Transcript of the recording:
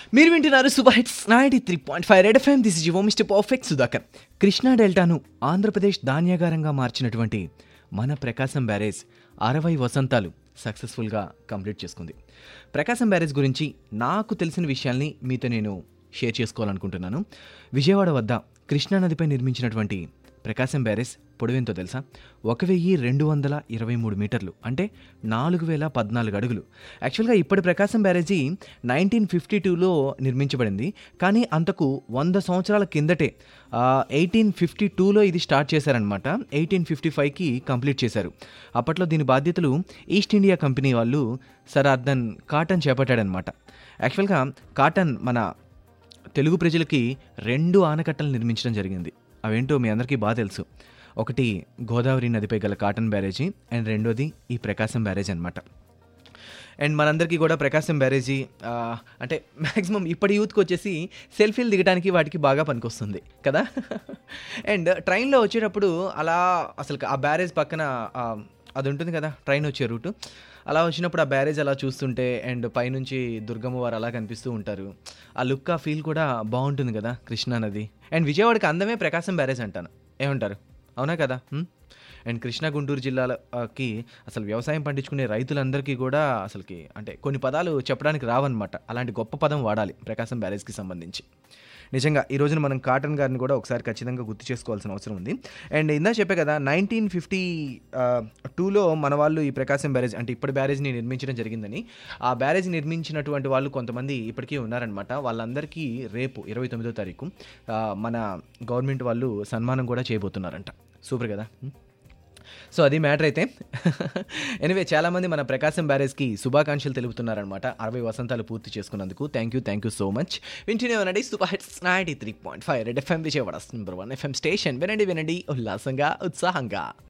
మీరు వింటున్నారు super hits ninety three point five red FM this your mister perfect Sudhakar Krishna డెల్టాను ఆంధ్రప్రదేశ్ ధాన్యాగారంగా మార్చినటువంటి మన ప్రకాశం బ్యారేజ్ అరవై వసంతాలు సక్సెస్ఫుల్గా కంప్లీట్ చేసుకుంది ప్రకాశం బ్యారేజ్ గురించి నాకు తెలిసిన విషయాల్ని మీతో నేను షేర్ చేసుకోవాలనుకుంటున్నాను విజయవాడ వద్ద కృష్ణానదిపై నిర్మించినటువంటి ప్రకాశం బ్యారేజ్ పొడవెంతో తెలుసా ఒక వెయ్యి రెండు వందల ఇరవై మూడు మీటర్లు అంటే నాలుగు వేల పద్నాలుగు అడుగులు యాక్చువల్గా ఇప్పటి ప్రకాశం బ్యారేజీ నైన్టీన్ ఫిఫ్టీ టూలో నిర్మించబడింది కానీ అంతకు వంద సంవత్సరాల కిందటే ఎయిటీన్ ఫిఫ్టీ టూలో ఇది స్టార్ట్ చేశారనమాట ఎయిటీన్ ఫిఫ్టీ ఫైవ్కి కంప్లీట్ చేశారు అప్పట్లో దీని బాధ్యతలు ఈస్ట్ ఇండియా కంపెనీ వాళ్ళు సర్ అర్దన్ కాటన్ చేపట్టాడనమాట యాక్చువల్గా కాటన్ మన తెలుగు ప్రజలకి రెండు ఆనకట్టలు నిర్మించడం జరిగింది అవేంటో మీ అందరికీ బాగా తెలుసు ఒకటి గోదావరి నదిపై గల కాటన్ బ్యారేజీ అండ్ రెండోది ఈ ప్రకాశం బ్యారేజ్ అనమాట అండ్ మనందరికీ కూడా ప్రకాశం బ్యారేజీ ఆ, అంటే మ్యాక్సిమం ఇప్పటి యూత్కి వచ్చేసి సెల్ఫీలు దిగడానికి వాటికి బాగా పనికొస్తుంది కదా అండ్ ట్రైన్లో వచ్చేటప్పుడు అలా అసలు ఆ బ్యారేజ్ పక్కన ఆ, అది ఉంటుంది కదా ట్రైన్ వచ్చే రూటు అలా వచ్చినప్పుడు ఆ బ్యారేజ్ అలా చూస్తుంటే అండ్ పైనుంచి దుర్గమ్మ వారు అలా కనిపిస్తూ ఉంటారు ఆ లుక్ ఆ ఫీల్ కూడా బాగుంటుంది కదా కృష్ణా నది అండ్ విజయవాడకి అందమే ప్రకాశం బ్యారేజ్ అంటాను ఏమంటారు అవునా కదా హ్మ్? అండ్ కృష్ణా గుంటూరు జిల్లాలకి అసలు వ్యవసాయం పండించుకునే రైతులందరికీ కూడా అసలుకి అంటే కొన్ని పదాలు చెప్పడానికి రావన్నమాట అలాంటి గొప్ప పదం వాడాలి ప్రకాశం బ్యారేజ్కి సంబంధించి నిజంగా ఈ రోజున మనం కాటన్ గారిని కూడా ఒకసారి ఖచ్చితంగా గుర్తు చేసుకోవాల్సిన అవసరం ఉంది అండ్ ఇందా చెప్పే కదా నైన్టీన్ ఫిఫ్టీ టూలో మన వాళ్ళు ఈ ప్రకాశం బ్యారేజ్ అంటే ఇప్పటి బ్యారేజ్ని నిర్మించడం జరిగిందని ఆ బ్యారేజ్ నిర్మించినటువంటి వాళ్ళు కొంతమంది ఇప్పటికీ ఉన్నారనమాట వాళ్ళందరికీ రేపు ఇరవై తొమ్మిదో తారీఖు ఆ, మన గవర్నమెంట్ వాళ్ళు సన్మానం కూడా చేయబోతున్నారంట సూపర్ కదా హ్మ్? సో అది మ్యాటర్ అయితే ఎనివే చాలామంది మన ప్రకాశం బ్యారేజ్కి శుభాకాంక్షలు తెలుపుతున్నారనమాట అరవై వసంతాలు పూర్తి చేసుకున్నందుకు thank you thank you so much వింటూనే ఉండండి super hits ninety three point five red FM Vijayawada number one FM station వినండి వినండి ఉల్లాసంగా ఉత్సాహంగా